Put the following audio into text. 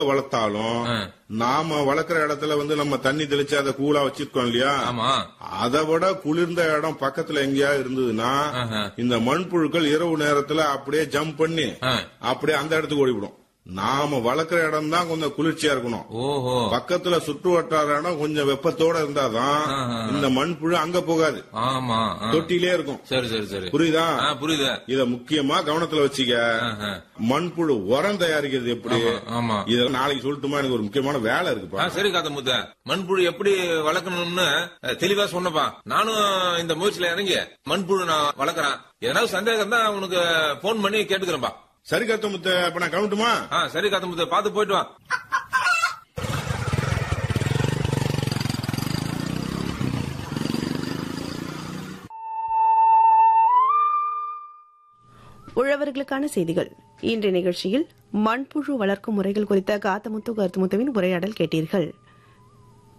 வளர்த்தாலும் ஆ. நாம வளர்க்குற இடத்துல வந்து நம்ம தண்ணி தெளிச்சு அதை கூலா வச்சிருக்கோம் இல்லையா ஆமா அதை விட குளிர்ந்த இடம் பக்கத்துல எங்கேயா இருந்ததுன்னா ஆஹா. இந்த மண்புழுக்கள் இரவு நேரத்துல அப்படியே ஜம்ப் பண்ணி ஆ. அப்படியே அந்த இடத்துக்கு ஓடிவிடும் நாம வளர்க்குற இடம் தான் கொஞ்சம் குளிர்ச்சியா இருக்கணும் ஓஹோ பக்கத்துல சுற்று வட்டார இடம் கொஞ்சம் வெப்பத்தோட இருந்தாதான் ஆஹா. இந்த மண்புழு அங்க போகாது ஆமா ஆ. தொட்டிலே இருக்கும் சரி சரி சரி புரியுதா ஆ, புரியுது இத முக்கியமா கவனத்துல வச்சுக்க ஆஹா. மண்புழு உரம் தயாரிக்கிறது எப்படி ஆமா இதெல்லாம் நாளைக்கு சொல்லட்டுமா எனக்கு ஒரு முக்கியமான வேலை ஆ, இருக்குப்பா சரி காத்த முத்த மண்புழு எப்படி வளர்க்கணும்னு அஹ், தெளிவா சொன்னப்பா நானும் இந்த முயற்சியில இறங்கி மண்புழு நான் வளர்க்கறேன் ஏதாவது சந்தேகம் தான் உனக்கு போன் பண்ணி கேட்டுக்கிறேன்பா சரி கத்த முத்த அப்ப நான் கவனிட்டுமா ஆ சரி காத்த முத்த பாத்து போயிட்டு வா உழவர்களுக்கான செய்திகள் இன்றைய நிகழ்ச்சியில் மண்புழு வளர்க்கும் முறைகள் குறித்த காத்தமுத்து கருத்துமுத்துவின் உரையாடல் கேட்டீர்கள்